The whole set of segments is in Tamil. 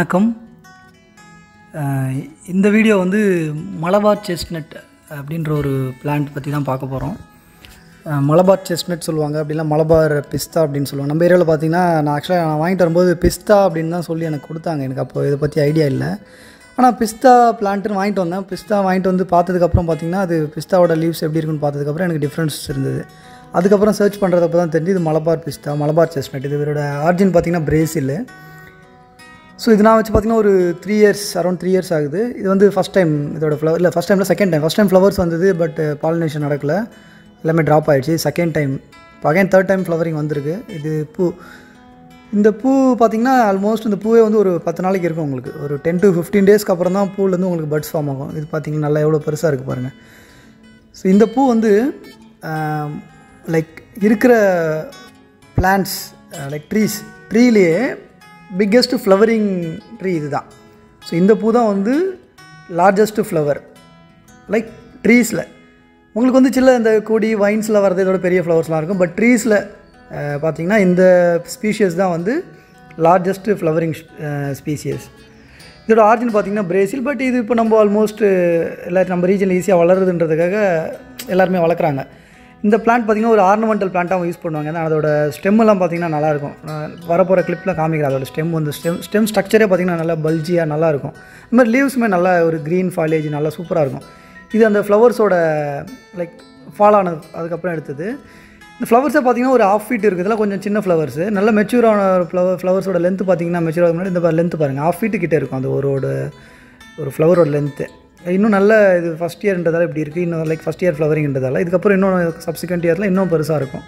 வணக்கம் அஹ் இந்த வீடியோ வந்து மலபார் செஸ்ட்நட் அப்படின்ற ஒரு பிளான்ட் பற்றி தான் பார்க்க போகிறோம் மலபார் செஸ்ட்நட் சொல்லுவாங்க அப்படின்னா மலபார் பிஸ்தா அப்படின்னு சொல்லுவாங்க நம்ம ஏரியாவில் பார்த்தீங்கன்னா நான் ஆக்சுவலாக நான் வாங்கிட்டு வரும்போது பிஸ்தா அப்படின்னு தான் சொல்லி எனக்கு கொடுத்தாங்க எனக்கு அப்போ இதை பற்றி ஐடியா இல்லை ஆனால் பிஸ்தா பிளான்ட்டுன்னு வாங்கிட்டு வந்தேன் பிஸ்தா வாங்கிட்டு வந்து பார்த்ததுக்கப்புறம் பார்த்தீங்கன்னா அது பிஸ்தாவோட லீவ்ஸ் எப்படி இருக்குன்னு பார்த்ததுக்கப்புறம் எனக்கு டிஃப்ரென்ஸ் இருந்தது அதுக்கப்புறம் சர்ச் பண்ணுறதப்ப தான் தெரிஞ்சு இது மலபார் பிஸ்தா மலபார் செஸ்ட்நட் இது இவரோட ஆர்ஜின் பார்த்தீங்கன்னா பிரேசில் ஸோ இது நான் வச்சு பார்த்தீங்கன்னா ஒரு three years around three years ஆகுது இது வந்து ஃபஸ்ட் டைம் இதோட ஃப்ளவர் இல்லை ஃபஸ்ட் டைமில் second time first time flowers வந்தது பட் பாலினேஷன் நடக்கல எல்லாமே ட்ராப் ஆகிடுச்சு செகண்ட் டைம் இப்போ அகைன் தேர்ட் டைம் ஃப்ளவரிங் வந்திருக்கு இது பூ இந்த பூ பார்த்திங்கன்னா ஆல்மோஸ்ட் இந்த பூவே வந்து ஒரு பத்து நாளைக்கு இருக்கும் உங்களுக்கு ஒரு டென் டு ஃபிஃப்டீன் டேஸ்க்கு அப்புறம் தான் பூலேருந்து உங்களுக்கு பட்ஸ் ஃபார்ம் ஆகும் இது பார்த்திங்கன்னா நல்லா எவ்வளோ பெருசாக இருக்குது பாருங்கள் ஸோ இந்த பூ வந்து லைக் இருக்கிற பிளான்ட்ஸ் லைக் ட்ரீஸ் ட்ரீலேயே பிக்கெஸ்ட் ஃப்ளவரிங் ட்ரீ இதுதான் ஸோ இந்த பூ தான் வந்து லார்ஜஸ்ட் ஃப்ளவர் லைக் ட்ரீஸில் உங்களுக்கு வந்து சில இந்த கொடி வைன்ஸில் வரது இதோட பெரிய ஃப்ளவர்ஸ்லாம் இருக்கும் பட் ட்ரீஸில் பார்த்தீங்கன்னா இந்த ஸ்பீஷியஸ் தான் வந்து லார்ஜஸ்ட் ஃப்ளவரிங் ஸ்பீசியஸ் இதோட ஆர்ஜின் பார்த்திங்கன்னா பிரேசில் பட் இது இப்போ நம்ம ஆல்மோஸ்ட் எல்லாரும் நம்ம ரீஜனில் ஈஸியாக வளருதுன்றதுக்காக எல்லாருமே வளர்க்குறாங்க இந்த பிளான்ட் பார்த்திங்கன்னா ஒரு ஆர்னமெண்டல் பிளான்ட்டாக யூஸ் பண்ணுவாங்க ஏன்னா அதோட ஸ்டெம்மெல்லாம் பார்த்திங்கன்னா நல்லாயிருக்கும் நான் வரப்போகிற கிளிப்பில் காமிக்கிறேன் அதோட ஸ்டெம் வந்து ஸ்டெம் ஸ்டெம் ஸ்ட்ரக்சரே பார்த்திங்கன்னா நல்லா பல்ஜியாக நல்லாயிருக்கும் இந்த மாதிரி லீவ்ஸுமே நல்லா ஒரு க்ரீன் ஃபாலேஜ் நல்லா சூப்பராக இருக்கும் இது அந்த ஃப்ளவர்ஸோட லைக் ஃபால் ஆனது அதுக்கப்புறம் எடுத்தது இந்த ஃப்ளவர்ஸே பார்த்தீங்கன்னா ஒரு ஆஃப் ஃபீட் இருக்குது இதெல்லாம் கொஞ்சம் சின்ன ஃப்ளவர்ஸு நல்ல மெச்சூரான ஃப்ளவர் ஃப்ளவர்ஸோட லென்த்து பார்த்தீங்கன்னா மெச்சூர் ஆக முன்னாடி இந்த லென்த்து பாருங்கள் ஆஃப் ஃபீட்டு கிட்டே இருக்கும் அந்த ஒரோட ஒரு ஃப்ளவரோட லென்த்து இன்னும் நல்ல இது ஃபஸ்ட் இயர்ன்றதால இப்படி இருக்குது இன்னும் லைக் ஃபஸ்ட் இயர் ஃப்ளவரிங்ன்றதால இதுக்கப்புறம் இன்னும் சப்சிக்வெண்ட் இயரில் இன்னும் பெருசாக இருக்கும்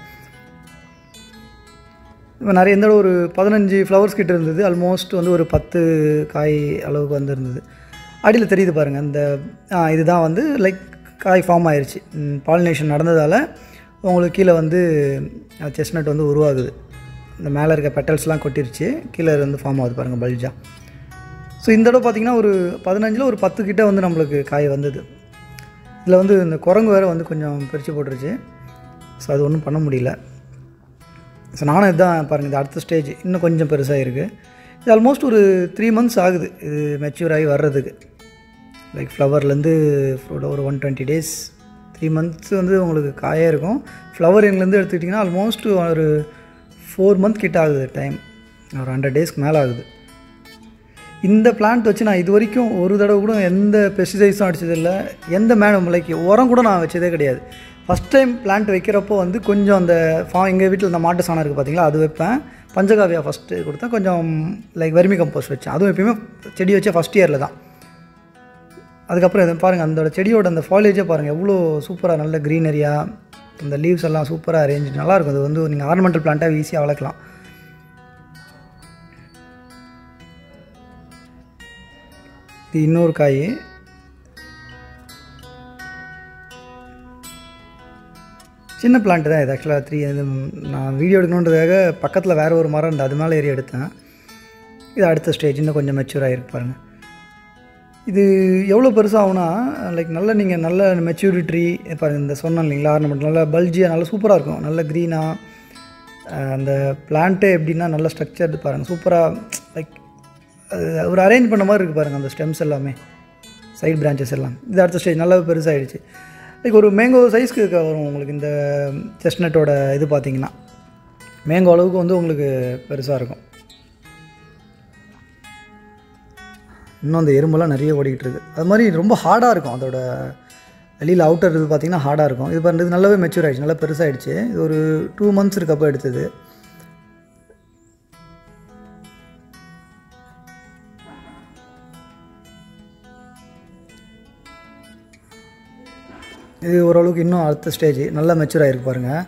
இப்போ நிறைய எந்த ஒரு பதினஞ்சு ஃப்ளவர்ஸ் கிட்ட இருந்தது ஆல்மோஸ்ட் வந்து ஒரு பத்து காய் அளவுக்கு வந்துருந்தது அடியில் தெரியுது பாருங்கள் இந்த இதுதான் வந்து லைக் காய் ஃபார்ம் ஆயிடுச்சு பாலினேஷன் நடந்ததால் உங்களுக்கு கீழே வந்து செஸ்னட் வந்து உருவாகுது இந்த மேலே இருக்க பெட்டல்ஸ்லாம் கொட்டிருச்சு கீழே வந்து ஃபார்ம் ஆகுது பாருங்கள் பல்ஜா ஸோ இந்த தடவை பார்த்திங்கன்னா ஒரு பதினஞ்சில் ஒரு பத்து கிட்ட வந்து நம்மளுக்கு காய் வந்தது இதில் வந்து இந்த குரங்கு வேறு வந்து கொஞ்சம் பிரித்து போட்டுருச்சு ஸோ அது ஒன்றும் பண்ண முடியல ஸோ நானும் இதுதான் பாருங்கள் இது அடுத்த ஸ்டேஜ் இன்னும் கொஞ்சம் பெருசாக இருக்குது இது ஆல்மோஸ்ட் ஒரு த்ரீ மந்த்ஸ் ஆகுது இது மெச்சூர் ஆகி வர்றதுக்கு லைக் ஃப்ளவர்லேருந்து ஒரு one twenty days three months வந்து உங்களுக்கு காயே இருக்கும் ஃப்ளவரிங்லேருந்து எடுத்துக்கிட்டிங்கன்னா ஆல்மோஸ்ட் ஒரு ஃபோர் மந்த் கிட்ட ஆகுது டைம் ஒரு ஹண்ட்ரட் டேஸ்க்கு மேலே ஆகுது இந்த பிளான்ட் வச்சு நான் இது வரைக்கும் ஒரு தடவை கூட எந்த பெஸ்டிசைட்ஸும் அடிச்சதில்லை எந்த மேடம் லைக் உரம் கூட நான் வச்சதே கிடையாது ஃபஸ்ட் டைம் பிளான்ட் வைக்கிறப்போ வந்து கொஞ்சம் அந்த ஃபா எங்கள் வீட்டில் இந்த மாட்டு சாணம் இருக்குது பார்த்தீங்களா அது வைப்பேன் பஞ்சகாவியா ஃபஸ்ட்டு கொடுத்தேன் கொஞ்சம் லைக் வர்மி கம்போஸ்ட் வச்சேன் அதுவும் எப்பயுமே செடி வச்சேன் ஃபஸ்ட் இயரில் தான் அதுக்கப்புறம் இதை பாருங்கள் அந்த செடியோட அந்த ஃபாலேஜே பாருங்கள் எவ்வளோ சூப்பராக நல்ல க்ரீனரியாக இந்த லீவ்ஸ் எல்லாம் சூப்பராக அரேஞ்ச் நல்லாயிருக்கும் அது வந்து நீங்கள் ஆர்னமெண்டல் பிளான்ட்டாக ஈஸியாக வளர்க்கலாம் இது இன்னொரு காய் சின்ன பிளான்ட்டு தான் இது ஆக்சுவலாக த்ரீ இது நான் வீடியோ எடுக்கணுன்றதுக்காக பக்கத்தில் வேறு ஒரு மரம் இருந்தது அது மேலே ஏறி எடுத்தேன் இது அடுத்த ஸ்டேஜ் இன்னும் கொஞ்சம் மெச்சூர் ஆகிருக்கு பாருங்கள் இது எவ்வளோ பெருசாகும்னா லைக் நல்ல நீங்கள் நல்ல மெச்சூரிட்ரி பாருங்கள் இந்த சொன்னோம் இல்லைங்களா ஆர்னமெண்ட் நல்லா பல்ஜியாக நல்லா சூப்பராக இருக்கும் நல்ல க்ரீனாக அந்த பிளான்ட்டே எப்படின்னா நல்ல ஸ்ட்ரக்சர்டு பாருங்கள் சூப்பராக லைக் ஒரு அரேஞ்ச் பண்ண மாதிரி இருக்குது பாருங்கள் அந்த ஸ்டெம்ஸ் எல்லாமே சைட் பிரான்ச்சஸ் எல்லாம் இது அடுத்த ஸ்டேஜ் நல்லா பெருசாகிடுச்சு லைக் ஒரு மேங்கோ சைஸ்க்கு வரும் உங்களுக்கு இந்த செஸ்னட்டோட இது பார்த்தீங்கன்னா மேங்கோ அளவுக்கு வந்து உங்களுக்கு பெருசாக இருக்கும் இன்னும் அந்த எறும்பெல்லாம் நிறைய ஓடிக்கிட்டு இருக்குது அது மாதிரி ரொம்ப ஹார்டாக இருக்கும் அதோட வெளியில் அவுட்டர் இது பார்த்திங்கன்னா ஹார்டாக இருக்கும் இது பண்ணுறது நல்லாவே மெச்சூர் ஆகிடுச்சு நல்லா பெருசாகிடுச்சு இது ஒரு டூ மந்த்ஸ் இருக்கப்போ எடுத்தது இது ஓரளவுக்கு இன்னும் அடுத்த ஸ்டேஜ் நல்லா மெச்சூர் ஆகிருக்கு பாருங்கள்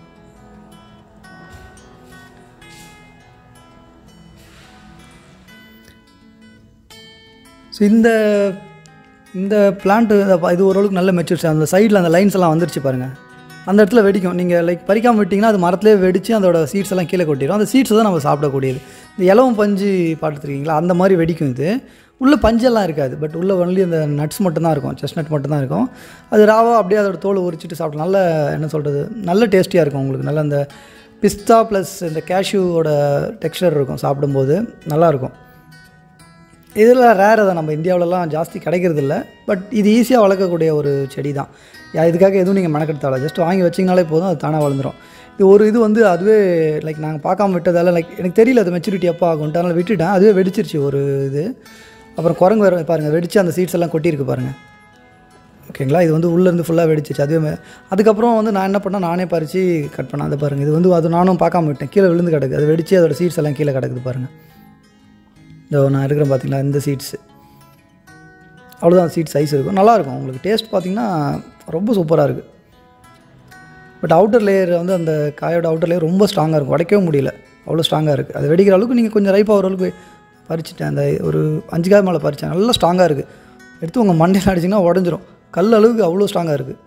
ஸோ இந்த இந்த பிளான்ட்டு இது ஓரளவுக்கு நல்ல மெச்சூர்ஸ் அந்த சைடில் அந்த லைன்ஸ் எல்லாம் வந்துருச்சு பாருங்கள் அந்த இடத்துல வெடிக்கும் நீங்கள் லைக் பறிக்காமல் விட்டிங்கன்னா அது மரத்துலேயே வெடித்து அதோட சீட்ஸ் எல்லாம் கீழே கொட்டிடும் அந்த சீட்ஸ் தான் நம்ம சாப்பிடக்கூடியது இந்த இலவம் பஞ்சு பார்த்துருக்கீங்களா அந்த மாதிரி வெடிக்கும் இது உள்ளே பஞ்செல்லாம் இருக்காது பட் உள்ளே ஒன்லி அந்த நட்ஸ் மட்டும்தான் இருக்கும் செஸ்னட் மட்டும்தான் இருக்கும் அது ராவாக அப்படியே அதோட தோலை உரிச்சிட்டு சாப்பிட்டு நல்ல என்ன சொல்கிறது நல்ல டேஸ்டியாக இருக்கும் உங்களுக்கு நல்ல அந்த பிஸ்தா ப்ளஸ் இந்த கேஷ்யூவோட டெக்ஸ்டர் இருக்கும் சாப்பிடும்போது நல்லாயிருக்கும் இதில் ரேர் தான் நம்ம இந்தியாவிலலாம் ஜாஸ்தி கிடைக்கிறது இல்லை பட் இது ஈஸியாக வளர்க்கக்கூடிய ஒரு செடி தான் யா இதுக்காக எதுவும் நீங்கள் மெனக்கெடுத்து தேவை ஜஸ்ட் வாங்கி வச்சிங்கனாலே போதும் அது தானாக வளர்ந்துரும் இது ஒரு இது வந்து அதுவே லைக் நாங்கள் பார்க்காம விட்டதால லைக் எனக்கு தெரியல அது மெச்சூரிட்டி எப்போ ஆகும்ட்டு அதனால் விட்டுட்டேன் அதுவே வெடிச்சிருச்சு ஒரு இது அப்புறம் குரங்கு வேறு பாருங்கள் வெடிச்சு அந்த சீட்ஸ் எல்லாம் கொட்டியிருக்கு பாருங்கள் ஓகேங்களா இது வந்து உள்ளேருந்து ஃபுல்லாக வெடிச்சிச்சு அதுவே மே- அதுக்கப்புறம் வந்து நான் என்ன பண்ணேன் நானே பறித்து கட் பண்ணேன் அதை பாருங்கள் இது வந்து அது நானும் பார்க்காம விட்டேன் கீழே விழுந்து கிடக்கு அது வெடிச்சு அதோட சீட்ஸ் எல்லாம் கீழே கிடக்குது பாருங்கள் இதோ நான் இருக்கிறேன் பார்த்தீங்களா இந்த சீட்ஸு அவ்வளோதான் சீட் சைஸ் இருக்கும் நல்லாயிருக்கும் உங்களுக்கு டேஸ்ட் பார்த்தீங்கன்னா ரொம்ப சூப்பராக இருக்குது பட் அவுட்டர் லேயர் வந்து அந்த காயோட அவுட்டர் லேயர் ரொம்ப ஸ்ட்ராங்காக இருக்கும் உடைக்கவே முடியல அவ்வளோ ஸ்ட்ராங்காக இருக்குது அது வெடிக்கிற அளவுக்கு நீங்கள் கொஞ்சம் ரைப்பாக ஒரு அளவுக்கு பறிச்சிட்டேன் அந்த ஒரு அஞ்சு காய் மேலே பறித்தேன் நல்லா ஸ்ட்ராங்காக இருக்குது எடுத்து உங்கள் மண்டையில் அடிச்சிங்கன்னா உடஞ்சிரும் கல் அளவுக்கு அவ்வளோ ஸ்ட்ராங்காக இருக்குது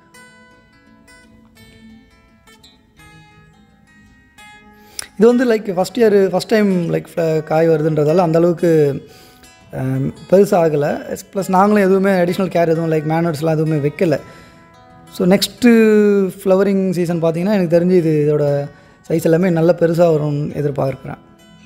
இது வந்து like first year first time like காய் வருதுன்றதால அந்த அளவுக்கு பெருசாக ஆகலை ப்ளஸ் நாங்களும் எதுவுமே அடிஷ்னல் கேர் எதுவும் லைக் மேனர்ஸ்லாம் எதுவுமே வைக்கல ஸோ நெக்ஸ்ட்டு ஃப்ளவரிங் சீசன் பார்த்தீங்கன்னா எனக்கு தெரிஞ்சு இது இதோட சைஸ் எல்லாமே நல்ல பெருசாக வரும்னு எதிர்பார்க்குறேன்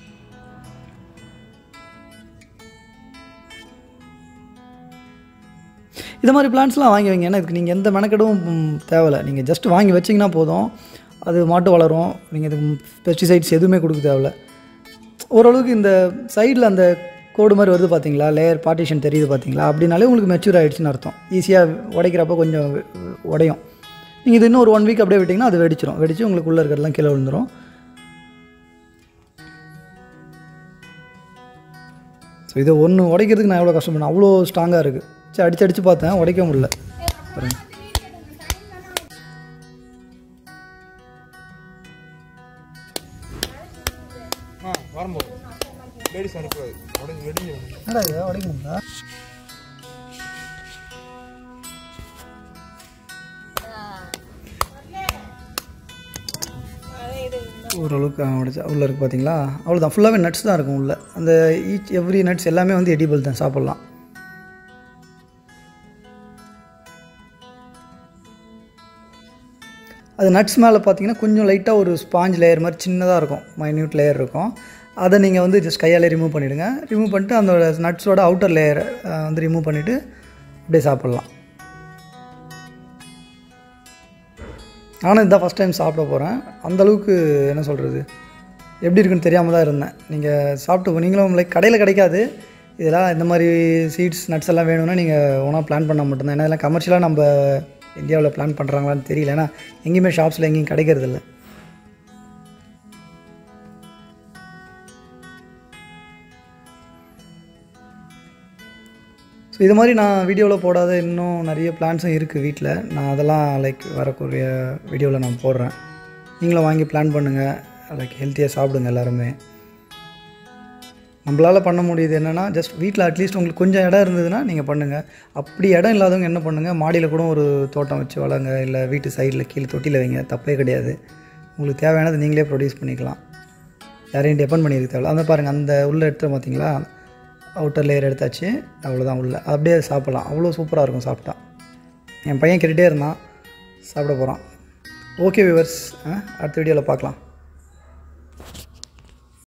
இது மாதிரி பிளான்ஸ்லாம் வாங்கி வைங்க ஏன்னா இதுக்கு நீங்கள் எந்த மெனக்கெடும் ம், தேவையில்ல நீங்கள் ஜஸ்ட் வாங்கி வச்சிங்கன்னா போதும் அது மாட்டு வளரும் நீங்கள் இதுக்கு பெஸ்டிசைட்ஸ் எதுவுமே கொடுக்க தேவையில்ல ஓரளவுக்கு இந்த சைடில் அந்த கோடு மாதிரி வருது பார்த்தீங்களா லேயர் பார்ட்டிஷன் தெரியுது பார்த்தீங்களா அப்படின்னாலே உங்களுக்கு மெச்சூர் ஆகிடுச்சின்னு அர்த்தம் ஈஸியாக உடைக்கிறப்ப கொஞ்சம் உடையும் நீங்கள் இது இன்னும் ஒரு ஒன் வீக் அப்படியே விட்டிங்கன்னா அது வெடிச்சிரும் வெடிச்சு உங்களுக்கு உள்ளே இருக்கிறதெல்லாம் கீழே விழுந்துரும் ஸோ இதை ஒன்று உடைக்கிறதுக்கு நான் எவ்வளோ கஷ்டப்படணும் அவ்வளோ ஸ்ட்ராங்காக இருக்குது சரி அடிச்சு அடிச்சு பார்த்தேன் உடைக்க முடியல பாருங்க ஆ வரும்போது லேடிஸ் அனுப்புறது உடஞ்சி வெடிஞ்சு என்னடா இது உடைக்க முடியல ஓரளவுக்கு உடைச்சா உள்ளே இருக்குது பார்த்தீங்களா அவ்வளோதான் ஃபுல்லாகவே நட்ஸ் தான் இருக்கும் உள்ளே அந்த ஈச் எவ்ரி நட்ஸ் எல்லாமே வந்து எடிபிள் தான் சாப்பிட்லாம் அது நட்ஸ் மேலே பார்த்தீங்கன்னா கொஞ்சம் லைட்டாக ஒரு ஸ்பாஞ்ச் லேயர் மாதிரி சின்னதாக இருக்கும் மைன்யூட் லேயர் இருக்கும் அதை நீங்கள் வந்து ஜஸ்ட் கையால் ரிமூவ் பண்ணிவிடுங்க ரிமூவ் பண்ணிட்டு அந்த நட்ஸோட அவுட்டர் லேயரை வந்து ரிமூவ் பண்ணிவிட்டு அப்படியே சாப்பிட்லாம் நானும் இதுதான் ஃபஸ்ட் டைம் சாப்பிட போகிறேன் அந்தளவுக்கு என்ன சொல்கிறது எப்படி இருக்குன்னு தெரியாமல் தான் இருந்தேன் நீங்கள் சாப்பிட்டு நீங்களும் லைக் கடையில் கிடைக்காது இதெல்லாம் இந்த மாதிரி சீட்ஸ் நட்ஸ் எல்லாம் வேணும்னா நீங்கள் ஒன்றா பிளான் பண்ணால் மட்டும்தான் ஏன்னா இதெல்லாம் கமர்ஷியலாக நம்ம இந்தியாவில் பிளான் பண்ணுறாங்களான்னு தெரியல ஏன்னா எங்கேயுமே ஷாப்ஸில் எங்கேயும் கிடைக்கிறது இல்லை ஸோ இது மாதிரி நான் வீடியோவில் போடாத இன்னும் நிறைய பிளான்ஸும் இருக்குது வீட்டில் நான் அதெல்லாம் லைக் வரக்கூடிய வீடியோவில் நான் போடுறேன் நீங்களும் வாங்கி பிளான் பண்ணுங்கள் லைக் ஹெல்த்தியாக சாப்பிடுங்க எல்லாருமே நம்மளால் பண்ண முடியுது என்னென்னா ஜஸ்ட் வீட்டில் அட்லீஸ்ட் உங்களுக்கு கொஞ்சம் இடம் இருந்ததுன்னா நீங்கள் பண்ணுங்கள் அப்படி இடம் இல்லாதவங்க என்ன பண்ணுங்கள் மாடியில் கூட ஒரு தோட்டம் வச்சு வளங்க இல்லை வீட்டு சைடில் கீழே தொட்டியில் வைங்க தப்பே கிடையாது உங்களுக்கு தேவையானது நீங்களே ப்ரொடியூஸ் பண்ணிக்கலாம் யாரையும் டிபெண்ட் பண்ணியிருக்க தேவையில்ல அந்த பாருங்கள் அந்த உள்ளே எடுத்து பார்த்தீங்களா அவுட்டர் லேயர் எடுத்தாச்சு அவ்வளோதான் உள்ள அப்படியே சாப்பிட்லாம் அவ்வளோ சூப்பராக இருக்கும் சாப்பிட்டா என் பையன் கேட்டுகிட்டே இருந்தான் சாப்பிட போகிறான் ஓகே விவர்ஸ் அடுத்த வீடியோவில் பார்க்கலாம்